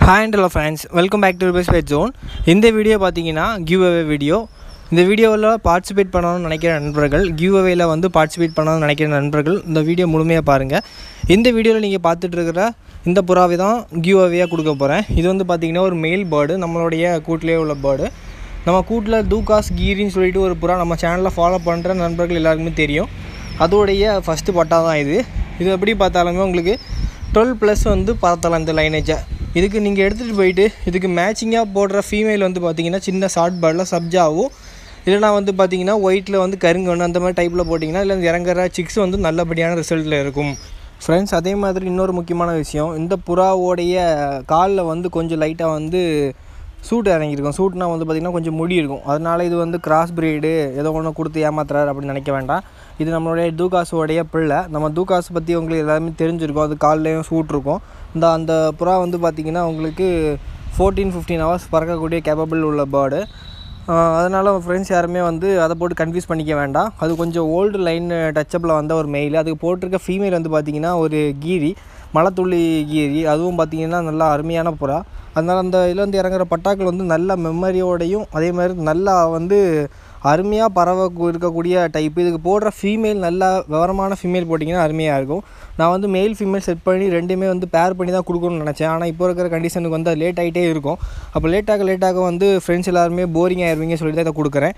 hi and hello friends welcome back to best pet zone இந்த video பார்த்தீங்கன்னா give away video இந்த வீடியோவில் participate பண்ணணும்னு நினைக்கிற நண்பர்கள் கிவ் அவேல வந்து பார்ட்டிசிபேட் பண்ணணும்னு நினைக்கிற நண்பர்கள் இந்த வீடியோ முழுமையாக பாருங்கள் இந்த வீடியோவில் நீங்கள் பார்த்துட்டு இருக்கிற இந்த புறாவை தான் கிவ் அவேயாக கொடுக்க போகிறேன் இது வந்து பார்த்திங்கன்னா ஒரு மெயில் பேர்டு நம்மளுடைய கூட்டிலே உள்ள பேர்டு நம்ம கூட்டில் தூகாஸ் கீரின்னு சொல்லிட்டு ஒரு புறா நம்ம சேனலில் ஃபாலோ பண்ணுற நண்பர்கள் எல்லாருக்குமே தெரியும் அதோடைய ஃபஸ்ட்டு பட்டா தான் இது இது எப்படி பார்த்தாலுமே உங்களுக்கு டுவெல் ப்ளஸ் வந்து பார்த்தலாம் இந்த லைனேஜை இதுக்கு நீங்கள் எடுத்துகிட்டு போயிட்டு இதுக்கு மேட்சிங்காக போடுற ஃபீமேல் வந்து பார்த்தீங்கன்னா சின்ன ஷார்ட் பேர்டில் சப்ஜாவும் இல்லைனா வந்து பார்த்தீங்கன்னா ஒயிட்டில் வந்து கருங்கண்ணு அந்த மாதிரி டைப்பில் போட்டிங்கன்னா இல்லை இறங்குற சிக்ஸ் வந்து நல்லபடியான ரிசல்ட்டில் இருக்கும் ஃப்ரெண்ட்ஸ் அதே மாதிரி இன்னொரு முக்கியமான விஷயம் இந்த புறாவோடைய காலில் வந்து கொஞ்சம் லைட்டாக வந்து சூட் இறங்கியிருக்கும் சூட்னா வந்து பார்த்திங்கன்னா கொஞ்சம் முடி இருக்கும் அதனால இது வந்து கிராஸ் பிரீடு ஏதோ ஒன்று கொடுத்து ஏமாத்துறாரு அப்படின்னு நினைக்க வேண்டாம் இது நம்மளுடைய தூகாஸோடைய பிள்ளை நம்ம தூகாஸ் பற்றி உங்களுக்கு எல்லாமே தெரிஞ்சிருக்கும் அது கால்லையும் சூட் இருக்கும் இந்த அந்த புறா வந்து பார்த்திங்கன்னா உங்களுக்கு ஃபோர்டீன் ஃபிஃப்டீன் ஹவர்ஸ் பறக்கக்கூடிய கேப்பபிள் உள்ள பேர்டு அதனால் ஃப்ரெண்ட்ஸ் யாருமே வந்து அதை போட்டு கன்ஃபியூஸ் பண்ணிக்க வேண்டாம் அது கொஞ்சம் ஓல்டு லைன் டச்சப்பில் வந்த ஒரு மெயில் அதுக்கு போட்டிருக்க ஃபீமேல் வந்து பார்த்திங்கன்னா ஒரு கீரி மலைத்துள்ளி கீரி அதுவும் பார்த்திங்கன்னா நல்லா அருமையான புறா அதனால் அந்த இதில் வந்து இறங்குற பட்டாக்கள் வந்து நல்ல மெமரியோடையும் அதே மாதிரி நல்லா வந்து அருமையாக பறவை இருக்கக்கூடிய டைப் இதுக்கு போடுற ஃபீமேல் நல்லா விவரமான ஃபீமேல் போட்டிங்கன்னா அருமையாக இருக்கும் நான் வந்து மேல் ஃபீமேல் செட் பண்ணி ரெண்டுமே வந்து பேர் பண்ணி தான் கொடுக்கணும்னு நினச்சேன் ஆனால் இப்போ இருக்கிற கண்டிஷனுக்கு வந்து அது லேட் ஆகிட்டே இருக்கும் அப்போ லேட்டாக லேட்டாக வந்து ஃப்ரெண்ட்ஸ் எல்லாருமே போரிங் ஆயிடுவீங்க சொல்லி தான் இதை கொடுக்குறேன்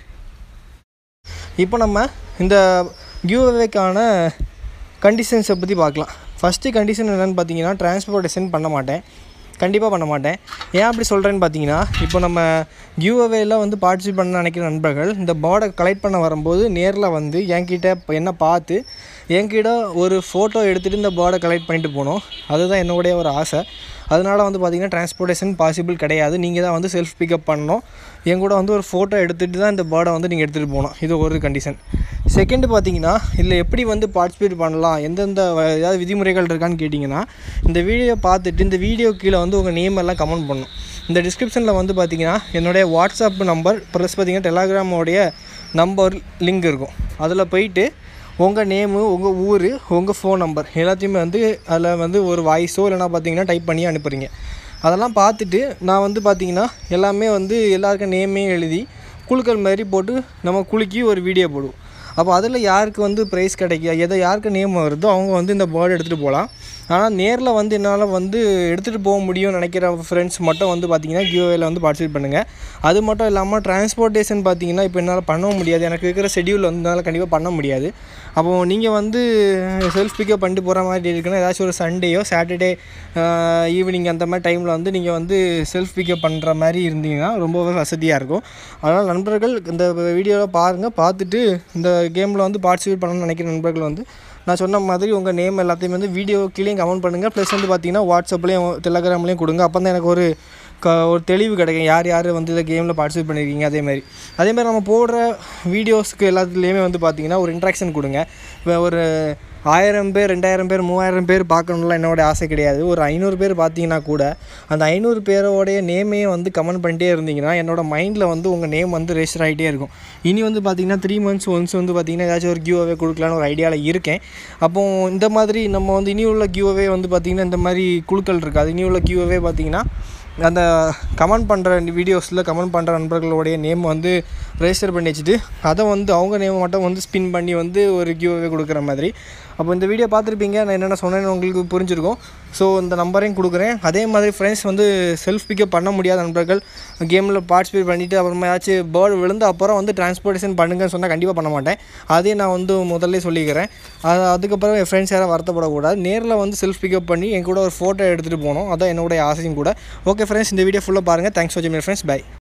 இப்போ நம்ம இந்த கியூவேக்கான கண்டிஷன்ஸை பற்றி பார்க்கலாம் ஃபஸ்ட்டு கண்டிஷன் என்னென்னு பார்த்தீங்கன்னா டிரான்ஸ்போர்ட்டேஷன் பண்ண மாட்டேன் கண்டிப்பாக பண்ண மாட்டேன் ஏன் அப்படி சொல்கிறேன்னு பார்த்தீங்கன்னா இப்போ நம்ம கியூஅவேல வந்து பார்ட்டிசிபேட் பண்ண நினைக்கிற நண்பர்கள் இந்த பேர்டை கலெக்ட் பண்ண வரும்போது நேரில் வந்து என்கிட்ட என்ன பார்த்து என்கிட்ட ஒரு ஃபோட்டோ எடுத்துகிட்டு இந்த பேர்டை கலெக்ட் பண்ணிட்டு போகணும் அதுதான் என்னுடைய ஒரு ஆசை அதனால் வந்து பார்த்திங்கன்னா டிரான்ஸ்போர்ட்டேஷன் பாசிபிள் கிடையாது நீங்கள் தான் வந்து செல்ஃப் பிக்கப் பண்ணணும் என் கூட வந்து ஒரு ஃபோட்டோ எடுத்துகிட்டு தான் இந்த பேர்டை வந்து நீங்கள் எடுத்துகிட்டு போகணும் இது ஒரு கண்டிஷன் செகண்டு பார்த்தீங்கன்னா இதில் எப்படி வந்து பார்ட்டிசிபேட் பண்ணலாம் எந்தெந்த ஏதாவது விதிமுறைகள் இருக்கான்னு கேட்டிங்கன்னா இந்த வீடியோ பார்த்துட்டு இந்த வீடியோ கீழே வந்து உங்கள் நேம் எல்லாம் கமெண்ட் பண்ணணும் இந்த டிஸ்கிரிப்ஷனில் வந்து பார்த்தீங்கன்னா என்னுடைய வாட்ஸ்அப் நம்பர் ப்ளஸ் பார்த்தீங்கன்னா டெலாகிராமோடைய நம்பர் லிங்க் இருக்கும் அதில் போயிட்டு உங்கள் நேமு உங்கள் ஊர் உங்கள் ஃபோன் நம்பர் எல்லாத்தையுமே வந்து அதில் வந்து ஒரு வாய்ஸோ இல்லைனா பார்த்தீங்கன்னா டைப் பண்ணி அனுப்புகிறீங்க அதெல்லாம் பார்த்துட்டு நான் வந்து பார்த்திங்கன்னா எல்லாமே வந்து எல்லாருக்கும் நேமே எழுதி குழுக்கள் மாதிரி போட்டு நம்ம குலுக்கி ஒரு வீடியோ போடுவோம் அப்போ அதில் யாருக்கு வந்து ப்ரைஸ் கிடைக்க எதை யாருக்கு நேம் வருதோ அவங்க வந்து இந்த பேர்டு எடுத்துகிட்டு போகலாம் ஆனால் நேரில் வந்து என்னால் வந்து எடுத்துகிட்டு போக முடியும்னு நினைக்கிற ஃப்ரெண்ட்ஸ் மட்டும் வந்து பார்த்திங்கன்னா கியூஏல வந்து பார்ட்டிசிபேட் பண்ணுங்கள் அது மட்டும் இல்லாமல் டிரான்ஸ்போர்ட்டேஷன் பார்த்தீங்கன்னா இப்போ என்னால் பண்ண முடியாது எனக்கு இருக்கிற ஷெடியூல் வந்து என்னால் கண்டிப்பாக பண்ண முடியாது அப்போது நீங்கள் வந்து செல்ஃப் பிக்கப் பண்ணிட்டு போகிற மாதிரி இருக்குன்னா ஏதாச்சும் ஒரு சண்டேயோ சாட்டர்டே ஈவினிங் அந்த மாதிரி டைமில் வந்து நீங்கள் வந்து செல்ஃப் பிக்கப் பண்ணுற மாதிரி இருந்தீங்கன்னா ரொம்பவே வசதியாக இருக்கும் அதனால் நண்பர்கள் இந்த வீடியோவில் பாருங்கள் பார்த்துட்டு இந்த கேமில் வந்து பார்ட்டிசிபேட் பண்ணணும்னு நினைக்கிற நண்பர்கள் வந்து நான் சொன்ன மாதிரி உங்கள் நேம் எல்லாத்தையும் வந்து வீடியோ கீழே கமெண்ட் பண்ணுங்கள் ப்ளஸ் வந்து பார்த்தீங்கன்னா வாட்ஸ்அப்லேயும் டெலகிராம்லேயும் கொடுங்க அப்போ தான் எனக்கு ஒரு க ஒரு தெளிவு கிடைக்கும் யார் யார் வந்து இந்த கேமில் பார்ட்டிசிபேட் பண்ணியிருக்கீங்க அதேமாதிரி அதேமாதிரி நம்ம போடுற வீடியோஸ்க்கு எல்லாத்துலேயுமே வந்து பார்த்திங்கன்னா ஒரு இன்ட்ராக்ஷன் கொடுங்க இப்போ ஒரு ஆயிரம் பேர் ரெண்டாயிரம் பேர் மூவாயிரம் பேர் பார்க்கணும்லாம் என்னோடய ஆசை கிடையாது ஒரு ஐநூறு பேர் பார்த்தீங்கன்னா கூட அந்த ஐநூறு பேரோடைய நேமே வந்து கமெண்ட் பண்ணிட்டே இருந்தீங்கன்னா என்னோடய மைண்டில் வந்து உங்கள் நேம் வந்து ரெஜிஸ்டர் ஆகிட்டே இருக்கும் இனி வந்து பார்த்திங்கன்னா த்ரீ மந்த்ஸ் ஒன்ஸ் வந்து பார்த்திங்கன்னா ஏதாச்சும் ஒரு கியூ அவே கொடுக்கலான்னு ஒரு ஐடியாவில் இருக்கேன் அப்போது இந்த மாதிரி நம்ம வந்து இனி உள்ள கியூ அவே வந்து பார்த்திங்கன்னா இந்த மாதிரி குழுக்கள் இருக்காது இனி உள்ள கியூ அவே பார்த்திங்கன்னா அந்த கமெண்ட் பண்ணுற வீடியோஸில் கமெண்ட் பண்ணுற நண்பர்களுடைய நேம் வந்து ரெஜிஸ்டர் பண்ணி வச்சுட்டு அதை வந்து அவங்க நேம் மட்டும் வந்து ஸ்பின் பண்ணி வந்து ஒரு கியூவே கொடுக்குற மாதிரி அப்போ இந்த வீடியோ பார்த்துருப்பீங்க நான் என்னென்ன சொன்னேன்னு உங்களுக்கு புரிஞ்சிருக்கும் ஸோ இந்த நம்பரையும் கொடுக்குறேன் அதே மாதிரி ஃப்ரெண்ட்ஸ் வந்து செல்ஃப் பிக்கப் பண்ண முடியாத நண்பர்கள் கேமில் பார்ட்டிசிபேட் பண்ணிவிட்டு அப்புறமா ஏதாச்சும் பேர்டு விழுந்து அப்புறம் வந்து டிரான்ஸ்போர்ட்டேஷன் பண்ணுங்கன்னு சொன்னால் கண்டிப்பாக பண்ண மாட்டேன் அதையும் நான் வந்து முதல்ல சொல்லிக்கிறேன் அது அதுக்கப்புறம் என் ஃப்ரெண்ட்ஸ் யாரும் வருத்தப்படக்கூடாது நேரில் வந்து செல்ஃப் பிக்கப் பண்ணி என் கூட ஒரு ஃபோட்டோ எடுத்துகிட்டு போகணும் அதான் என்னுடைய ஆசையும் கூட ஓகே ஃப்ரெண்ட்ஸ் இந்த வீடியோ ஃபுல்லாக பாருங்கள் தேங்க்ஸ் ஃபார் ஜிமியர் ஃப்ரெண்ட்ஸ் பை